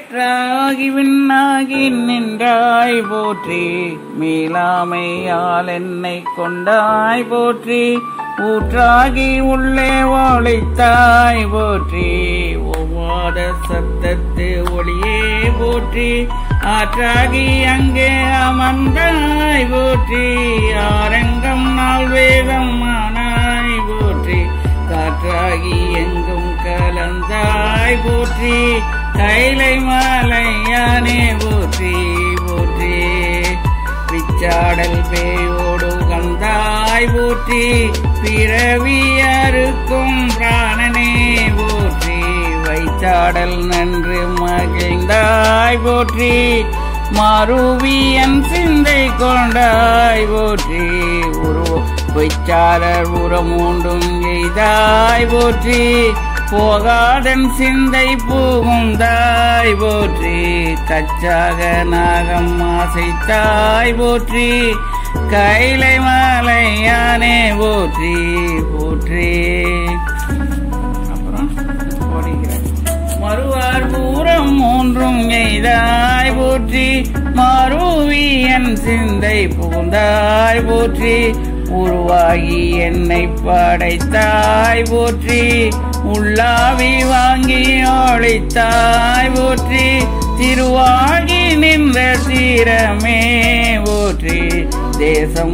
வேற்றாகி விண்ணாகி நின்றாய் போற்றி மேலாமையால் என்னை கொண்டாய் போற்றி ஊற்றாகி உள்ளே ஒளித்தாய் போற்றி ஒவ்வாத சத்தத்து ஒளியே போற்றி ஆற்றாகி அங்கே அமர்ந்தாய் போற்றி ஆரங்கம் நாள் வேதம் ஆனாய் போற்றி காற்றாகி எங்கும் கலந்தாய் போற்றி கைலை மாலையானே போற்றி போற்றி பிச்சாடல் பேயோடு கந்தாய் போற்றி பிறவி அறுக்கும் பிராணனே போற்றி வைச்சாடல் நன்று மகிழ்ந்தாய் போற்றி மாறுவியன் சிந்தை கொண்டாய் போற்றி உருவ பொய்ச்சாரர் உரமூண்டும் எய்தாய் போற்றி போகாதன் சிந்தை புகுந்தாய் போற்றி தச்சாக நாகம் ஆசைத்தாய் போற்றி கைலை மாலையானே போற்றி போற்றி அப்புறம் ஓடுகிறேன் மறுவார் பூரம் மூன்றும் எய்தாய் போற்றி மாறுவியன் சிந்தை புகுந்தாய் போற்றி உருவாகி என்னை படைத்தாய் போற்றி உள்ளாவி வாங்கி ஒழித்தாய் போற்றி திருவாகி நின்ற தீரமே போற்றி தேசம்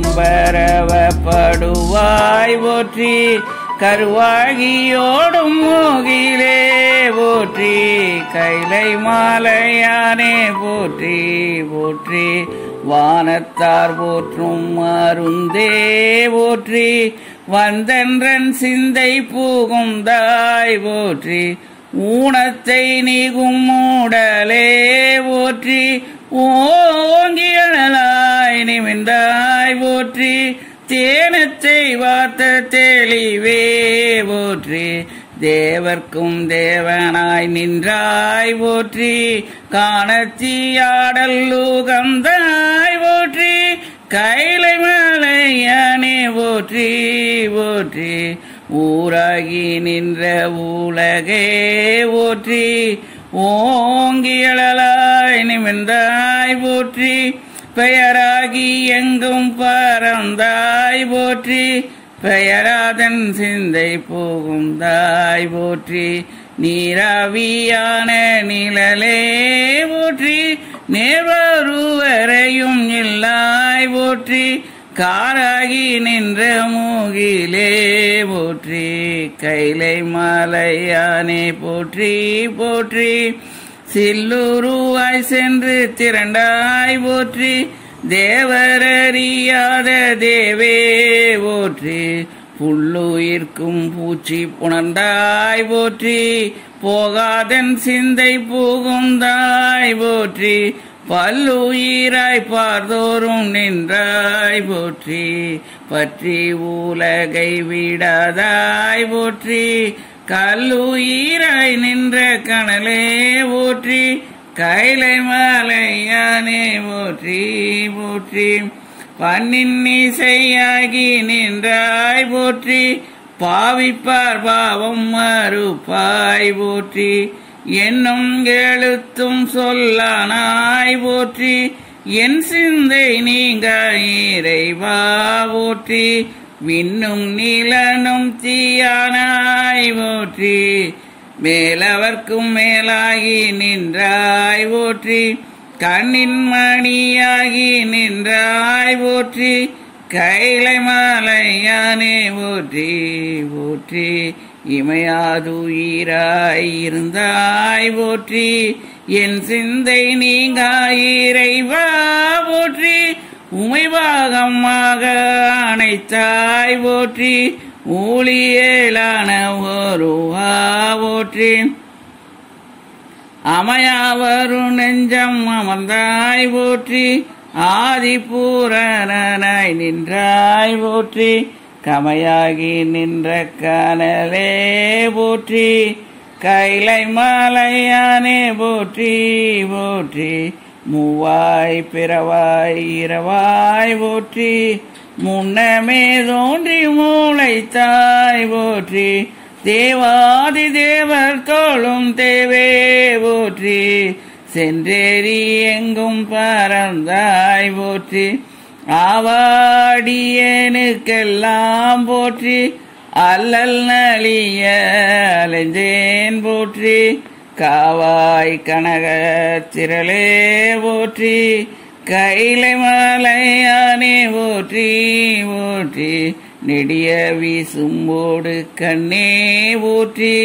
பரவப்படுவாய் போற்றி கருவாகியோடும் மூகிலே போற்றி கைலை மாலையானே போற்றி போற்றி வானத்தார் போற்றும் மருந்தே போற்றி வந்தன்றன் சிந்தை புகுந்தாய் போற்றி ஊனத்தை நீகும் மூடலே போற்றி ஓங்கியலாய் நிமிந்தாய் போற்றி தேனத்தை வார்த்த தெளிவே போற்றி தேவர்க்கும் தேவனாய் நின்றாய் போற்றி காணத்தியாடல் உகந்தாய் போற்றி கைலை மலையானே போற்றி போற்றி ஊராகி நின்ற உலகே போற்றி ஓங்கியலாய் நிமிர்ந்தாய் போற்றி பெயராகி எங்கும் பறந்தாய் போற்றி பெயராதன் சிந்தை புகுந்தாய் போற்றி நீராவியான நிழலே போற்றி நேர்வருவரையும் இல்லாய் போற்றி காராகி நின்ற மூகிலே போற்றி கைலை மாலையானே போற்றி போற்றி சில்லுருவாய் சென்று திரண்டாய் போற்றி தேவரறியாத தேவே போற்றி புல்லுயிர்க்கும் பூச்சி புணர்ந்தாய் போற்றி போகாதன் சிந்தை புகுந்தாய் போற்றி பல்லுயிராய் பார்தோறும் நின்றாய் போற்றி பற்றி உலகை விடாதாய் போற்றி கல்லுயிராய் நின்ற கணலே போற்றி கைலை மாலையானே போற்றி போற்றி பண்ணின் இசையாகி நின்றாய் போற்றி பாவிப்பார் பாவம் மறுப்பாய் போற்றி என்னும் எழுத்தும் சொல்லானாய் போற்றி என் சிந்தை நீங்க இறைவா போற்றி விண்ணும் நிலனும் தீயானாய் போற்றி மேலவர்க்கும் மேலாகி நின்றாய் போற்றி கண்ணின் மணியாகி நின்றாய் போற்றி கைலை மாலையானே போற்றி போற்றி இமையாதுயிராய் இருந்தாய் போற்றி என் சிந்தை நீங்காயிரைவா போற்றி உமைபாகமாக அணைத்தாய் போற்றி ஊழியேலான ஒருவா போற்றி அமையாவரு நெஞ்சம் அமர்ந்தாய் போற்றி ஆதிபூரணனாய் நின்றாய் போற்றி கமையாகி நின்ற கனலே போற்றி கைலை மாலையானே போற்றி போற்றி மூவாய் பிறவாய் இரவாய் போற்றி முன்னமே தோன்றி மூளைத்தாய் போற்றி தேவாதி தேவர் தோளும் தேவே போற்றி சென்றேறி எங்கும் பறந்தாய் போற்றி ஆவாடியனுக்கெல்லாம் போற்றி அல்லல் நலிய அலைந்தேன் போற்றி காவாய் கனக திரளே போற்றி கைலை மலையானே போற்றி போற்றி நெடிய வீசும்போடு கண்ணே போற்றி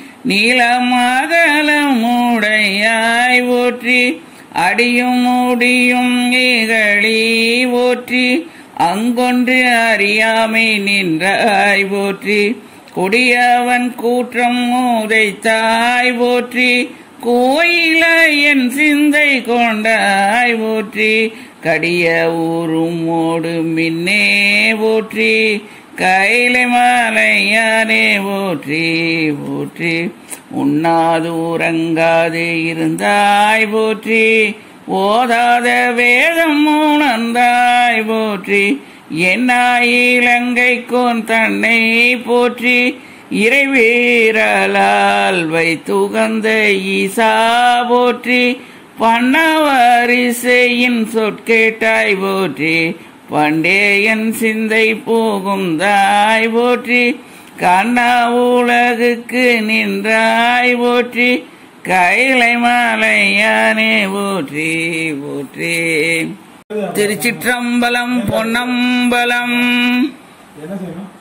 நீளமகலமுடையாய் போற்றி அடியும் முடியும் இகழி போற்றி அங்கொன்று அறியாமை நின்றாய் போற்றி கொடியவன் கூற்றம் உதைத்தாய் போற்றி கோயில என் சிந்தை கொண்டாய் போற்றி கடிய ஊரும் ஓடு மின்னே போற்றி கைலை மாலையானே போற்றி போற்றி உண்ணாது உறங்காது இருந்தாய் போற்றி ஓதாத வேதம் உணர்ந்தாய் போற்றி என்னாயிலங்கை கோன் தன்னை போற்றி இறைவீரலால் வைத்துகந்த ஈசா போற்றி பண்ணவரிசையின் சொற்கேட்டாய் போற்றி பண்டேயன் சிந்தை போகும் தாய் போற்றி கண்ணா உலகுக்கு நின்றாய் போற்றி கைலை மாலையானே போற்றி போற்றி திருச்சிற்றம்பலம் பொன்னம்பலம் என்ன செய்யணும்